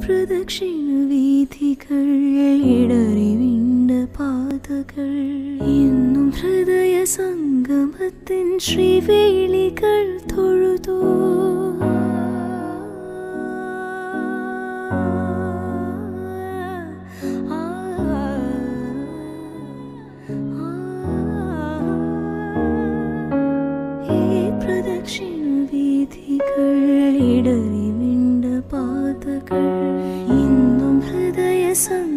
പ്രദക്ഷിണ വീഥികൾ ഇടറിവിണ്ട പാതകൾ എന്നും ഹൃദയ സംഗമത്തിൻ ശ്രീവേളികൾ തൊഴുതോ ഈ പ്രദക്ഷിണ വീഥികൾ ഇടറിവിണ്ട പാതകൾ ഇന്നും ഹൃദയ സംഗമത്തിൻ